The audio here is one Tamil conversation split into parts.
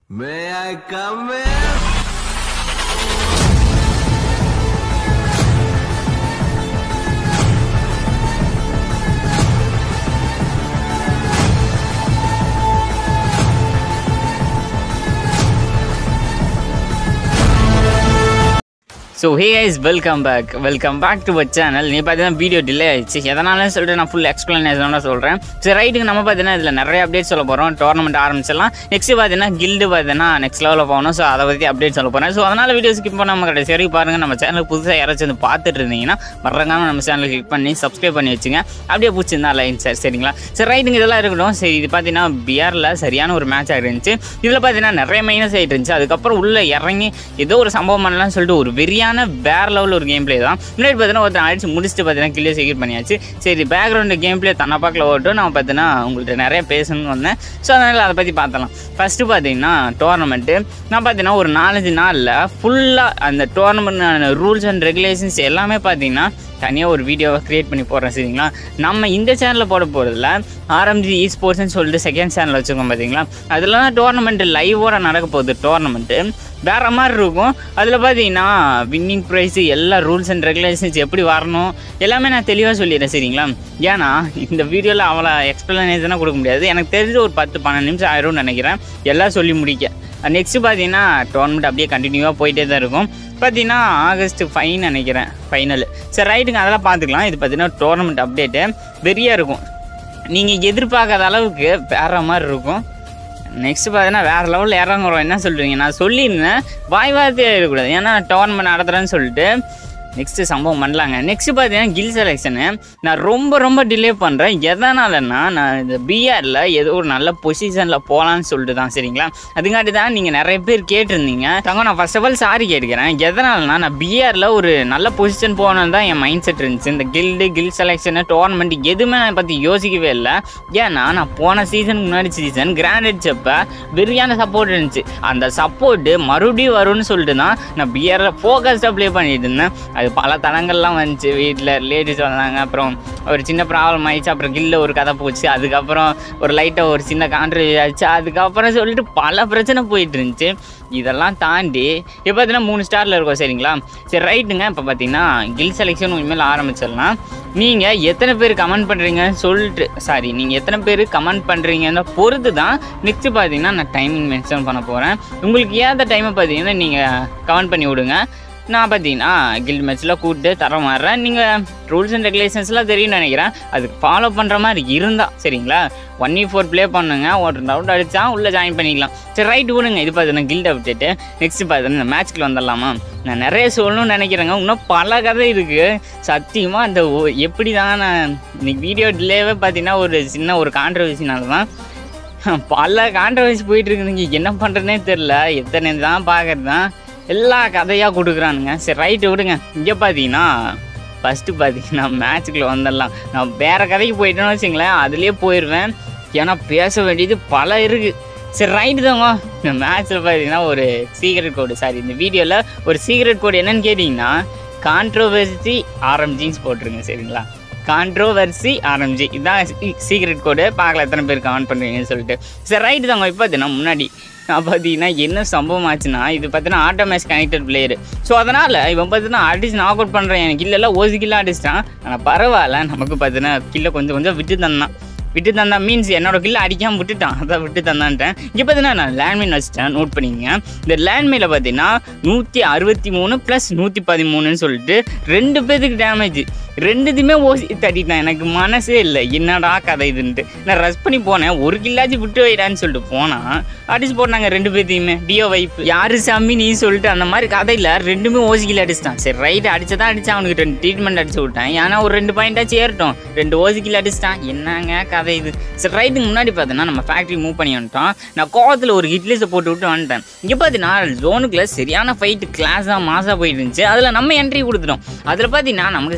May I come in? So hey guys welcome back welcome back to our channel நீ பார்த்தீங்கன்னா வீடியோ டிலே ஆயிடுச்சு எதனால சொல்லிட்டு நான் ஃபுல் எக்ஸ்பிளனேஷனோட சொல்கிறேன் சரி ரைட்டுக்கு நம்ம பார்த்தீங்கன்னா இதில் நிறைய அப்டேட் சொல்ல போகிறோம் டோர்னமெண்ட் ஆரம்பிச்சிடலாம் நெக்ஸ்ட் பார்த்தீங்கன்னா கில்டு பார்த்தீங்கன்னா நெக்ஸ்ட் லெவலில் போகணும் ஸோ அதை பற்றி அப்டேட் சொல்ல போகிறேன் ஸோ அதனால் வீடியோ ஸ்கிப் பண்ணாமல் கடைசி வரைக்கும் பாருங்கள் நம்ம சேனலுக்கு புதுசாக யாராச்சும் வந்து பார்த்துட்டு இருந்தீங்கன்னா மறக்காம நம்ம சேனலுக்கு கிளிக் பண்ணி சப்ஸ்கிரைப் பண்ணி வச்சுங்க அப்படியே பிடிச்சிருந்தா லைன் சார் சரிங்களா சரி ரைட்டுங்க இதெல்லாம் இருக்கட்டும் சரி இது பார்த்தீங்கன்னா பிஆரில் சரியான ஒரு மேட்ச் ஆகிருந்துச்சு இதில் பார்த்தீங்கன்னா நிறைய மைனஸ் ஆகிட்டு இருந்துச்சு அதுக்கப்புறம் உள்ளே இறங்கி ஏதோ ஒரு சம்பவம் பண்ணலாம்னு சொல்லிட்டு ஒரு வெறியான வேற லெவலில் ஒரு கேம் பிளே தான் முன்னாடி பார்த்தீங்கன்னா ஒருத்தன் அடிச்சு முடிச்சுட்டு பார்த்தீங்கன்னா கிளியர் செக்யூர் பண்ணியாச்சு சரி பேக்ரவுண்டு கேம் பிளே தன்னப்பாக்கில் ஓட்டும் நான் பார்த்தீங்கன்னா உங்கள்கிட்ட நிறைய பேசணும்னு வந்தேன் ஸோ அதனால் அதை பற்றி பார்த்தலாம் ஃபஸ்ட்டு பார்த்தீங்கன்னா டோர்னமெண்ட்டு நான் பார்த்தீங்கன்னா ஒரு நாலஞ்சு நாளில் ஃபுல்லாக அந்த டோர்னமெண்ட் ரூல்ஸ் அண்ட் ரெகுலேஷன்ஸ் எல்லாமே பார்த்தீங்கன்னா தனியாக ஒரு வீடியோவை க்ரியேட் பண்ணி போடுறேன் சரிங்களா நம்ம இந்த சேனலில் போட போகிறதுல ஆர்எம்ஜி இ ஸ்போர்ட்ஸ்னு சொல்லிட்டு செகண்ட் சேனல் வச்சுருக்கோம் பார்த்தீங்களா அதில் தான் டோர்னமெண்ட்டு லைவோட நடக்க போகுது டோர்னமெண்ட்டு வேறு மாதிரி இருக்கும் அதில் பார்த்தீங்கன்னா வின்னிங் ப்ரைஸு எல்லா ரூல்ஸ் அண்ட் ரெகுலேஷன்ஸ் எப்படி வரணும் எல்லாமே நான் தெளிவாக சொல்லிடுறேன் சரிங்களா ஏன்னா இந்த வீடியோவில் அவ்வளோ எக்ஸ்ப்ளனேஷனாக கொடுக்க முடியாது எனக்கு தெரிஞ்ச ஒரு பத்து பன்னெண்டு நிமிஷம் ஆயிரும்னு நினைக்கிறேன் எல்லாம் சொல்லி முடிக்க நெக்ஸ்ட்டு பார்த்தீங்கன்னா டோர்னமெண்ட் அப்படியே கண்டினியூவாக போயிட்டே தான் இருக்கும் பார்த்தீங்கன்னா ஆகஸ்ட் ஃபைன் நினைக்கிறேன் ஃபைனல் சரி ரைட்டுங்க அதெல்லாம் பார்த்துக்கலாம் இது பார்த்தீங்கன்னா டோர்னமெண்ட் அப்டேட்டு வெறியாக இருக்கும் நீங்கள் எதிர்பார்க்காத அளவுக்கு வேறு மாதிரி இருக்கும் நெக்ஸ்ட் பார்த்தீங்கன்னா வேறு லெவலில் இறங்குறோம் என்ன சொல்கிறீங்க நான் சொல்லியிருந்தேன் வாய் வார்த்தையாக இருக்கக்கூடாது ஏன்னா டோர்னமெண்ட் நடத்துகிறேன்னு சொல்லிட்டு நெக்ஸ்ட்டு சம்பவம் பண்ணலாங்க நெக்ஸ்ட் பார்த்தீங்கன்னா கில் செலெக்ஷனு நான் ரொம்ப ரொம்ப டிலே பண்ணுறேன் எதனாலன்னா நான் இந்த பிஆரில் ஏதோ ஒரு நல்ல பொசிஷனில் போகலான்னு சொல்லிட்டு தான் சரிங்களா அதுங்காட்டி தான் நீங்கள் நிறைய பேர் கேட்டிருந்தீங்க தங்க நான் ஃபர்ஸ்ட் ஆஃப் ஆல் சாரி கேட்டுக்கிறேன் எதனாலனா நான் பிஆரில் ஒரு நல்ல பொசிஷன் போகணுன்னு தான் என் மைண்ட் செட் இருந்துச்சு இந்த கில்டு கில் செலெக்ஷனு டோர்னமெண்ட் எதுவுமே நான் பற்றி யோசிக்கவே இல்லை ஏன்னா நான் போன சீசனுக்கு முன்னாடி சீசன் கிராண்ட் அடிச்சப்ப வெறியான சப்போர்ட் இருந்துச்சு அந்த சப்போர்ட்டு மறுபடியும் வரும்னு சொல்லிட்டு தான் நான் பிஆரில் ஃபோக்கஸ்டாக ப்ளே பண்ணிட்டு இருந்தேன் அது பல தடங்கள்லாம் வந்துச்சு வீட்டில் லேடிஸ் வந்தாங்க அப்புறம் ஒரு சின்ன ப்ராப்ளம் ஆயிடுச்சு அப்புறம் கில்ல ஒரு கதை போச்சு அதுக்கப்புறம் ஒரு லைட்டாக ஒரு சின்ன கான்ட்ரவர்சி ஆச்சு அதுக்கப்புறம் சொல்லிட்டு பல பிரச்சனை போயிட்டு இருந்துச்சு இதெல்லாம் தாண்டி இப்போ பார்த்தீங்கன்னா மூணு ஸ்டாரில் இருக்கும் சரிங்களா சரி ரைட்டுங்க இப்போ பார்த்தீங்கன்னா கில் செலெக்ஷன் இனிமேல் ஆரம்பிச்சிடலாம் நீங்கள் எத்தனை பேர் கமெண்ட் பண்ணுறீங்கன்னு சொல்லிட்டு சாரி நீங்கள் எத்தனை பேர் கமெண்ட் பண்ணுறீங்கன்னு பொறுத்து தான் நெக்ஸ்ட்டு பார்த்தீங்கன்னா நான் டைமிங் மென்ஷன் பண்ண போகிறேன் உங்களுக்கு ஏற்ற டைமை பார்த்தீங்கன்னா நீங்கள் கமெண்ட் பண்ணி விடுங்க நான் பார்த்தீங்கன்னா கில்ட் மேட்ச்சில் கூப்பிட்டு தர மாறுறேன் நீங்கள் ரூல்ஸ் அண்ட் ரெகுலேஷன்ஸ்லாம் தெரியும்னு நினைக்கிறேன் அதுக்கு ஃபாலோ பண்ணுற மாதிரி இருந்தால் சரிங்களா ஒன் இ ஃபோர் ப்ளே பண்ணுங்க ஒரு ரவுண்ட் அடித்தா உள்ளே ஜாயின் பண்ணிக்கலாம் சரி ரைட் விடுங்க இது பார்த்தீங்கன்னா கில்ட் அப்டேட்டு நெக்ஸ்ட் பார்த்தீங்கன்னா இந்த மேட்ச்க்கு வந்துடலாமா நான் நிறைய சொல்லணும்னு நினைக்கிறேங்க இன்னும் பல கதை இருக்குது சத்தியமாக அந்த ஒ- எப்படி தான் நான் இன்னைக்கு வீடியோ டிலேவே பார்த்தீங்கன்னா ஒரு சின்ன ஒரு கான்ட்ரவர்சினால தான் பல கான்ட்ரவர்சி போயிட்டு இருக்குதுங்க என்ன பண்ணுறதுனே தெரில எத்தனை தான் பார்க்கறது தான் எல்லா கதையாக கொடுக்குறானுங்க சரி ரைட்டு விடுங்க இங்கே பார்த்தீங்கன்னா ஃபஸ்ட்டு பார்த்தீங்கன்னா மேட்ச்சுக்குள்ளே வந்துடலாம் நான் வேறு கதைக்கு போயிட்டேன்னு வச்சுங்களேன் அதுலேயே போயிடுவேன் ஏன்னா பேச வேண்டியது பல இருக்குது சரி ரைட்டு தாங்க இந்த மேட்ச்சில் பார்த்தீங்கன்னா ஒரு சீக்ரெட் கோடு சாரி இந்த வீடியோவில் ஒரு சீக்ரெட் கோடு என்னன்னு கேட்டிங்கன்னா கான்ட்ரோவர்சி ஆர்எம்ஜின்னு போட்டிருங்க சரிங்களா கான்ட்ரோவர்சி ஆரம்பிச்சு இதான் சீக்ரெட் கோடு பார்க்கல எத்தனை பேர் கமெண்ட் பண்ணுறீங்கன்னு சொல்லிட்டு சரி ரைட்டு தாங்க இப்போ பார்த்தீங்கன்னா முன்னாடி நான் பார்த்தீங்கன்னா என்ன சம்பவம் ஆச்சுன்னா இது பார்த்தீங்கன்னா auto match connected player so அதனால் இவன் பார்த்தீங்கன்னா அடிச்சு நாக் அவுட் பண்ணுறேன் எனக்கு இல்லைல்ல ஓசி கில்ல அடிச்சிட்டான் ஆனால் பரவாயில்ல நமக்கு பார்த்தீங்கன்னா கில்ல கொஞ்சம் கொஞ்சம் விட்டு தந்தான் விட்டு தந்தா மீன்ஸ் என்னோட கில்ல அடிக்காமல் விட்டுட்டான் அதான் விட்டு தந்தான்ட்டேன் இங்கே பார்த்தீங்கன்னா நான் லேண்ட்மைன் வச்சுட்டேன் நோட் பண்ணிக்கங்க இந்த லேண்ட்மைனில் பார்த்தீங்கன்னா நூற்றி அறுபத்தி மூணு ப்ளஸ் நூற்றி பதிமூணுன்னு சொல்லிட்டு ரெண்டு பேத்துக்கு டேமேஜ் ரெண்டுத்தையுமே ஓசி தட்டிட்டான் எனக்கு மனசே இல்லை என்னடா கதை இதுன்ட்டு நான் ரஷ் பண்ணி போனேன் ஒரு கில்லாச்சு விட்டு வைடான்னு சொல்லிட்டு போனால் அடிச்சு போட்டாங்க ரெண்டு பேர்த்தையுமே டியோ வைப் யாரு சாமி நீ சொல்லிட்டு அந்த மாதிரி கதையில் ரெண்டுமே ஓசி கில் அடிச்சிட்டான் சரி ரைட்டு அடிச்சதான் அடிச்சான் அவனுக்கு ரெண்டு ட்ரீட்மெண்ட் அடிச்சு விட்டேன் ஏன்னா ஒரு ரெண்டு பாயிண்டாச்சும் ஏறட்டும் ரெண்டு ஓசி கில் அடிச்சிட்டான் என்னங்க கதை இது சரி ரைட்டுக்கு முன்னாடி பார்த்தீங்கன்னா நம்ம ஃபேக்ட்ரி மூவ் பண்ணி வந்துட்டோம் நான் கோவத்தில் ஒரு ஹிட்லிஸை போட்டு விட்டு வந்துட்டேன் இங்கே பார்த்தீங்கன்னா ஜோனுக்குள்ள சரியான ஃபைட்டு கிளாஸாக மாசாக போயிட்டு இருந்துச்சு அதில் நம்ம என்ட்ரி கொடுத்துட்டோம் அதில் பார்த்தீங்கன்னா நமக்கு ஸ்ட்ராட்டஜி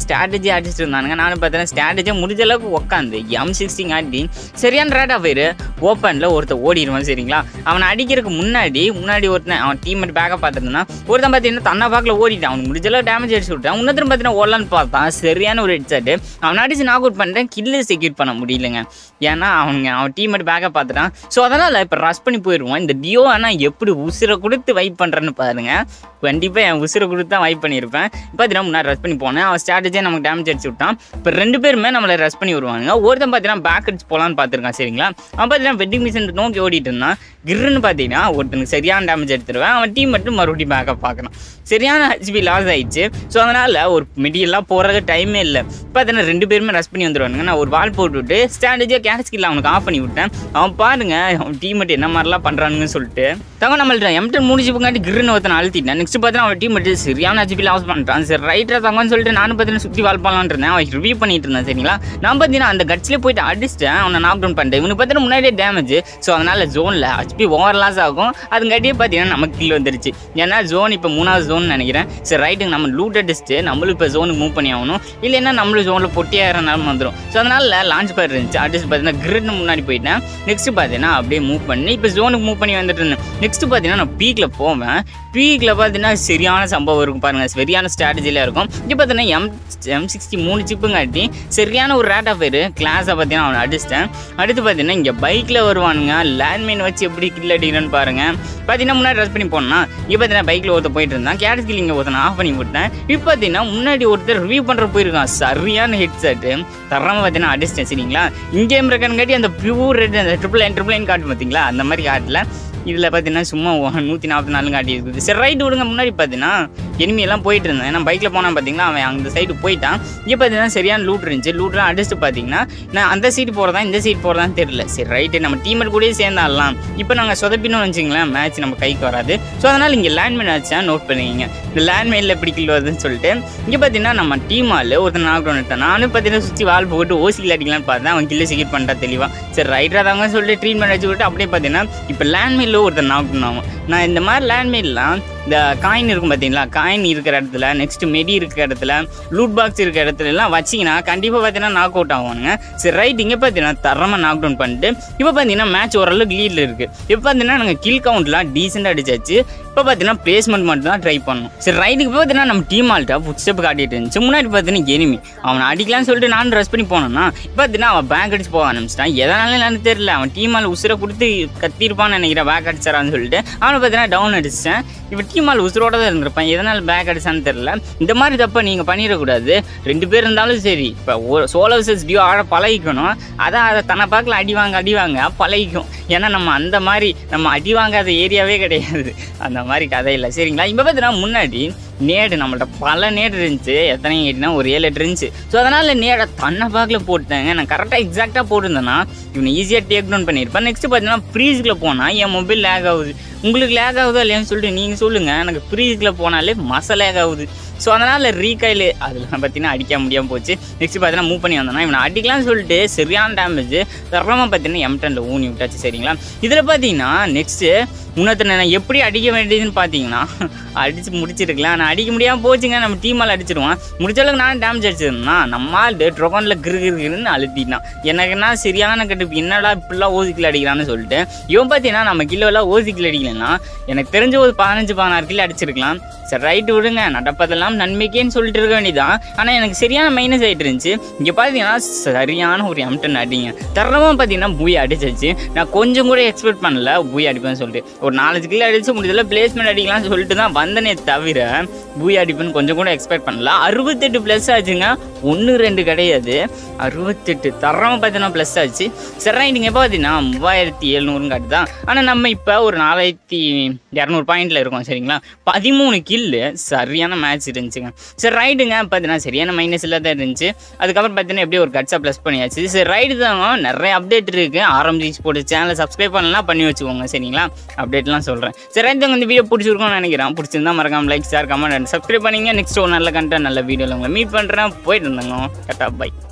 சுற்றி அடிச்சுட்டு இருந்தானுங்க நானும் பார்த்தீங்கன்னா ஸ்ட்ராட்டஜியாக முடிஞ்ச அளவுக்கு உட்காந்து எம் சிக்ஸ்டிங் ஆடி சரியான ரேட் ஆஃப் ஆயிரு ஓப்பனில் ஒருத்தர் ஓடிடுவான் சரிங்களா அவனை அடிக்கிறதுக்கு முன்னாடி முன்னாடி ஒருத்தன் அவன் டீம்மேட் பேக்கப் பார்த்துருந்தான் ஒருத்தன் பார்த்தீங்கன்னா தன்னை பார்க்கல ஓடிட்டான் அவனுக்கு முடிஞ்ச அளவு டேமேஜ் அடிச்சு விட்டான் இன்னொருத்தர் பார்த்தீங்கன்னா ஓடலான்னு பார்த்தான் சரியான ஒரு ஹெட்செட் அவன் அடிச்சு நாக் அவுட் பண்ணிட்டேன் கில்லு செக்யூர் பண்ண முடியலங்க ஏன்னா அவனுங்க அவன் டீம்மேட் பேக்கப் பார்த்துட்டான் ஸோ அதனால் இப்போ ரஷ் பண்ணி போயிடுவான் இந்த டியோ ஆனால் எப்படி உசுரை கொடுத்து வைப் பண்ணுறேன்னு பாருங்க கண்டிப்பாக என் உசுரை கொடுத்து தான் வைப் பண்ணியிருப்பேன் பார்த்தீங்கன்னா முன்னாடி ரஷ் பண்ணி போனேன் அவன் ஸ்ட்ராட்டஜியாக நமக்கு டேமேஜ் அடிச்சு விட்டான் இப்போ ரெண்டு பேருமே நம்மளை ரஷ் பண்ணி வருவாங்க ஒருத்தன் பார்த்தீங்கன்னா பேக் அடிச்சு போகலான்னு பார்த்துருக்கான் சரிங்களா அவன் பார்த்தீங்கன்னா வெட்டிங் மிஷின் நோக்கி ஓடிட்டு இருந்தான் கிருன்னு பார்த்தீங்கன்னா ஒருத்தனுக்கு சரியான டேமேஜ் எடுத்துருவேன் அவன் டீம் மட்டும் மறுபடியும் பேக்கப் பார்க்கணும் சரியான ஹெச்பி லாஸ் ஆயிடுச்சு ஸோ அதனால் ஒரு மெட்டீரியலாக போகிறதுக்கு டைமே இல்லை பார்த்தீங்கன்னா ரெண்டு பேருமே ரஷ் பண்ணி வந்துடுவானுங்க நான் ஒரு வால் போட்டு விட்டு ஸ்ட்ராட்டஜியாக கேட் ஸ்கில் அவனுக்கு ஆஃப் பண்ணி விட்டேன் அவன் பாருங்க அவன் டீம் மட்டும் என்ன மாதிரிலாம் பண்ணுறானுங்கன்னு சொல்லிட்டு தங்க நம்மள்ட்ட எம்டன் முடிச்சுப்புங்காட்டி கிருன்னு ஒருத்தன் அழுத்திட்டேன் நெக்ஸ்ட் பார்த்தீங்கன்னா அவன் டீம் மட்டும் சரியான ஹெச்பி லாஸ் பண்ணுறான் சரி ரைட்டாக தங்கன்னு சொல்லிட்டு நானும் பார்த்தீங்கன்னா சுற்றி வால் பண்ணலான்னு இருந்தேன் அவன் ரிவ்யூ பண்ணிட்டு இருந்தேன் சரிங்களா நான் பார்த்தீங்கன்னா அந்த கட்ஸ்லேயே போயிட்டு அடிச்சிட்டேன் அவனை நாக் டவுன் பண்ணிட்டேன் இவனுக்கு பார்த்தீங்கன்னா முன்னாடியே டேமேஜ் ஸோ அதனால் ஜோனில் ஹெச்பி ஓவர் லாஸ் ஆகும் அதுங்காட்டியே பார்த்தீங்கன்னா நமக்கு கீழே வந்துருச்சு ஏன்னா ஜோன் இப்போ மூணாவது ஜோன் நினைக்கிறேன் சரி ரைட்டுங்க நம்ம லூட் அடிச்சுட்டு நம்மளும் இப்போ ஜோனுக்கு மூவ் பண்ணி ஆகணும் இல்லைன்னா நம்மளும் ஜோனில் பொட்டியாகிற நேரம் வந்துடும் ஸோ அதனால் லான்ச் பேர் இருந்துச்சு அடிச்சு பார்த்தீங்கன்னா கிரிட்னு முன்னாடி போயிட்டேன் நெக்ஸ்ட் பார்த்தீங்கன்னா அப்படியே மூவ் பண்ணி இப்போ ஜோனுக்கு மூவ் பண்ணி வந்துட்டு இருந்தேன் நெக்ஸ்ட் பார்த்தீங்கன்னா நான் பீக்கில் போவேன் பீக்கில் பார்த்தீங்கன்னா சரியான சம்பவம் இருக்கும் பாருங்கள் சரியான ஸ்ட்ராட்டஜியில் இருக்கும் இப்போ பார்த்தீங்கன்னா எம் எம் சிக்ஸ்டி மூணு சிப்புங்காட்டி சரியான ஒரு ரேட் ஆஃப் பேர் கிளாஸை பார்த்தீங்கன்னா அவனை அடிச்சிட்டேன் அடுத்து பார்த்தீங்கன்னா இங்கே பைக்கில் வருவானுங்க லேண்ட்மைன் வச்சு எப்படி கில் அடிக்கிறேன்னு பாருங்கள் பார்த்தீங்கன்னா முன்னாடி ரஷ் பண்ணி போனேன் இப்போ பார்த்தீங்கன்னா பைக்கில் ஒருத்தர் போயிட்டு இருந்தான் கேட் ஸ்கில் இங்கே ஒருத்தன் ஆஃப் பண்ணி விட்டேன் இப்போ பார்த்தீங்கன்னா முன்னாடி ஒருத்தர் ரிவ்யூ பண்ணுற போயிருக்கான் சரியான ஹெட் செட்டு தரமாக பார்த்தீங்கன்னா அடிச்சிட்டேன் சரிங்களா இங்கே இருக்கங்காட்டி அந்த பியூர் ரெட் அந்த ட்ரிபிள் நைன் ட்ரிபிள் நைன் காட்டு பார்த்தீங்களா அந்த மாதிரி காட்டில் இதில் பார்த்தீங்கன்னா சும்மா நூற்றி நாற்பத்தி நாலு காட்டி இருக்குது சரி ரைட்டு விடுங்க முன்னாடி பார்த்தீங்கன்னா enemy எல்லாம் போயிட்டு இருந்தேன் ஏன்னா பைக்கில் போனால் பார்த்தீங்கன்னா அவன் அந்த சைடு போயிட்டான் இங்கே பார்த்தீங்கன்னா சரியான லூட் இருந்துச்சு லூட்லாம் அடிச்சுட்டு பார்த்தீங்கன்னா நான் அந்த சீட் போகிறதா இந்த சீட் போகிறதான்னு தெரியல சரி ரைட்டு நம்ம டீமேட் கூடயே சேர்ந்தாடலாம் இப்போ நாங்கள் சொதப்பினோம் வச்சுங்களேன் மேட்ச் நம்ம கைக்கு வராது ஸோ அதனால் இங்கே லேண்ட்மேன் ஆச்சா நோட் பண்ணிக்கிங்க இந்த லேண்ட்மேனில் எப்படி கில் வருதுன்னு சொல்லிட்டு இங்கே பார்த்தீங்கன்னா நம்ம டீம் ஆள் ஒருத்தன் நாக் டவுன் எடுத்தான் நானும் பார்த்தீங்கன்னா சுற்றி வால் போட்டு ஓசியில் அடிக்கலாம்னு பார்த்தேன் அவன் கில்ல செக்யூர் பண்ணிட்டா தெளிவாக சரி ரைட்டாக தாங்க சொல்லிட்டு ட்ரீட்மெண்ட் அடிச்சு விட்டு அப்படியே பார்த்தீங்கன்னா இப்போ லேண்ட்மேனில் ஒருத்தன் நாக் டவுன் ஆகும் நான் இந்த மாதிரி லேண்ட்மேன்லாம் இந்த காயின் இருக்கும் பார்த்தீங்களா காயின் இருக்கிற இடத்துல நெக்ஸ்ட் மெடி இருக்கிற இடத்துல லூட் பாக்ஸ் இருக்கிற இடத்துல எல்லாம் வச்சிங்கன்னா கண்டிப்பாக பார்த்தீங்கன்னா நாக் அவுட் ஆகுவானுங்க சரி ரைட் இங்கே பார்த்தீங்கன்னா தரமாக நாக் டவுன் பண்ணிட்டு இப்போ பார்த்தீங்கன்னா மேட்ச் ஓரளவுக்கு லீடில் இருக்குது இப்போ பார்த்தீங்கன்னா நாங்கள் கில் கவுண்ட்லாம் டீசெண்டாக அடிச்சாச்சு இப்போ பார்த்தீங்கன்னா பிளேஸ்மெண்ட் மட்டும் தான் ட்ரை பண்ணணும் சரி ரைட்டுக்கு பார்த்தீங்கன்னா நம்ம டீம் ஆள்கிட்ட ஃபுட் ஸ்டெப் காட்டிட்டு இருந்துச்சு முன்னாடி பார்த்தீங்கன்னா எனிமி அவனை அடிக்கலாம்னு சொல்லிட்டு நான் ரஷ் பண்ணி போனேன்னா இப்போ பார்த்தீங்கன்னா அவன் பேக் அடிச்சு போக ஆரம்பிச்சிட்டான் எதனால எனக்கு தெரியல அவன் டீம் ஆள் உசுரை கொடுத்து கத்திருப்பான்னு நினைக்கிறேன் பேக் அடிச்சாரான்னு சொல்லிட்டு அவனை பார்த்தீங்கன்னா டவுன் அடிச்சிட்டேன் இப்போ டீம் ஆள் உசுரோட தான் இருந்திருப்பான் எதனால பேக் அடிச்சான்னு தெரியல இந்த மாதிரி தப்பை நீங்கள் பண்ணிடக்கூடாது ரெண்டு பேர் இருந்தாலும் சரி இப்போ ஒரு சோலோ விசஸ் டியோ ஆட பழகிக்கணும் அதான் அதை தன்னை பார்க்கல அடி வாங்க அடி வாங்க பழகிக்கும் ஏன்னா நம்ம அந்த மாதிரி நம்ம அடி வாங்காத ஏரியாவே கிடையாது அந்த மாதிரி கதை இல்லை சரிங்களா இப்போ பார்த்தீங்கன்னா முன்னாடி நேடு நம்மள்ட்ட பல நேடு இருந்துச்சு எத்தனை கேட்டினா ஒரு ஏழு எட்டு இருந்துச்சு ஸோ அதனால் நேடை தன்னை பார்க்கல போட்டேங்க நான் கரெக்டாக எக்ஸாக்டாக போட்டிருந்தேன்னா இவனை ஈஸியாக டேக் டவுன் பண்ணியிருப்பேன் நெக்ஸ்ட் பார்த்தீங்கன்னா ப்ரீஸ்க்குள்ள போனால் என் மொபைல் லேக் ஆகுது உங்களுக்கு லேக் ஆகுதோ இல்லையான்னு சொல்லிட்டு நீங்கள் சொல்லுங்கள் எனக்கு ப்ரீஸ்க்குள்ள போனாலே மச லேக் ஆகுது ஸோ அதனால் ரீகைல் அதில் பார்த்தீங்கன்னா அடிக்க முடியாமல் போச்சு நெக்ஸ்ட் பார்த்தீங்கன்னா மூவ் பண்ணி வந்தோம்னா இவனை அடிக்கலாம்னு சொல்லிட்டு சரியான டேமேஜ் தரமாக பார்த்தீங்கன்னா எம்டனில் ஊனி விட்டாச்சு சரிங்களா இதில் பார்த்தீங்கன்னா நெக்ஸ்ட்டு இன்னொருத்தனை நான் எப்படி அடிக்க வேண்டியதுன்னு பார்த்தீங்கன்னா அடிச்சு முடிச்சிருக்கலாம் நான் அடிக்க முடியாமல் போச்சுங்க நம்ம டீமால் அடிச்சிடுவான் முடிச்ச அளவுக்கு நான் டேமேஜ் அடிச்சிருந்தா நம்ம ஆள் ட்ரொகானில் கிரு கிருன்னு அழுத்திட்டான் எனக்குன்னா சரியான கட்டுப்பு என்னடா இப்படிலாம் ஓசிக்கில் அடிக்கிறான்னு சொல்லிட்டு இவன் பார்த்தீங்கன்னா நம்ம கிலோலாம் ஓசிக்கில் அடிக்கலன்னா எனக்கு தெரிஞ்ச ஒரு பதினஞ்சு பதினாறு கிலோ அடிச்சிருக்கலாம் சரி ரைட்டு விடுங்க நடப்பதெல்லாம் நன்மைக்கேன்னு சொல்லிட்டு இருக்க வேண்டியதான் ஆனால் எனக்கு சரியான மைனஸ் ஆகிட்டு இருந்துச்சு இங்கே பார்த்தீங்கன்னா சரியான ஒரு எம்டன் அடிங்க தரமாக பார்த்தீங்கன்னா பூய் அடிச்சிச்சு நான் கொஞ்சம் கூட எக்ஸ்பெக்ட் பண்ணல பூய் அடிப்பேன்னு சொல்லிட்டு ஒரு நாலஞ்சு கிலோ அடிச்சு முடிஞ்சதில் பிளேஸ்மெண்ட் அடிக்கலாம்னு சொல்லிட்டு தான் வந்தனே தவிர பூய் அடிப்பேன்னு கொஞ்சம் கூட எக்ஸ்பெக்ட் பண்ணல அறுபத்தெட்டு ப்ளஸ் ஆச்சுங்க ஒன்று ரெண்டு கிடையாது அறுபத்தெட்டு தரமாக பார்த்தீங்கன்னா ப்ளஸ் ஆச்சு சரி ரைட்டுங்க எப்போ பார்த்தீங்கன்னா மூவாயிரத்தி எழுநூறுன்னு காட்டுதான் ஆனால் நம்ம இப்போ ஒரு நாலாயிரத்தி இரநூறு பாயிண்டில் இருக்கோம் சரிங்களா பதிமூணு கில்லு சரியான மேட்ச் இருந்துச்சுங்க சரி ரைட்டுங்க பார்த்தீங்கன்னா சரியான மைனஸ் தான் இருந்துச்சு அதுக்கப்புறம் பார்த்தீங்கன்னா எப்படியும் ஒரு கட்ஸாக ப்ளஸ் பண்ணியாச்சு சரி ரைட்டு தாங்க நிறைய அப்டேட் இருக்குது ஆரம்பி போட்டு சேனலை சப்ஸ்கிரைப் பண்ணலாம் பண்ணி வச்சுக்கோங்க சரிங்களா அப்டேட்லாம் சொல்கிறேன் சரி ரைட்டு இந்த வீடியோ பிடிச்சிருக்கோம்னு நினைக்கிறேன் பிடிச்சிருந்தா மறக்காம like share comment and subscribe பண்ணிங்க நெக்ஸ்ட் ஒரு நல்ல கண்டென்ட் நல்ல வீடியோவில் உங்களை மீட் பண்ணுறேன் போயிட்டு இருந்தாங்க கட்டா பை